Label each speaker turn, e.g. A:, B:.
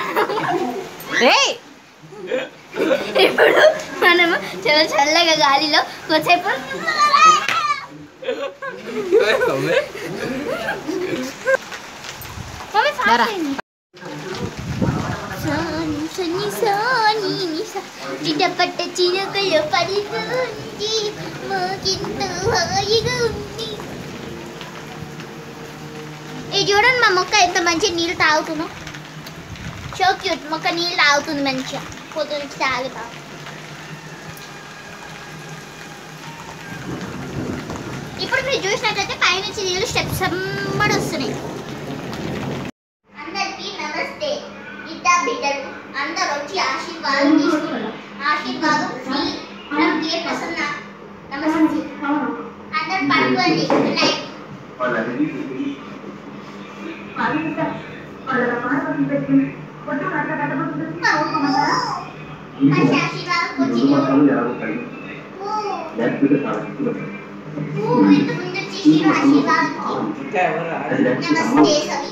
A: ఏయ్
B: ఇప్పుడు మనము చాలా చల్లగా గాలిలో కొద్దిసేపు మమ్మీ fast
A: దారా.
B: అయింది. సాని సని సాని ని సా. చిటపట చినుకలు పడుతుంది మాకెంతో హాయిగా ఉంది ఇది చూడండి మా మొక్క ఎంత మంచి నీళ్ళు తాగుతున్నాం సో క్యూట్ మొక్క నీళ్ళు తాగుతుంది మంచిగా పొద్దున తాగుతా ఇప్పుడు మీరు చూసినట్లయితే పైనుంచి నీళ్ళు స్టెప్స్ అమ్మడి వస్తున్నాయి అందరికీ నమస్తే ఇద్దా బిడ్డలు అందరూ వచ్చి ఆశీర్వాదం తీసుకున్నారు ఆశీర్వాదం ఫ్రీ ఫ్రమ్ కే ప్రసన్న నమస్తే అందరు పడుకోండి గుడ్ నైట్ మంచి ఆశీర్వాదం వచ్చింది ఓ, ఎంత ముందు చేసిరు ఆశీర్వాదం నమస్తే సవి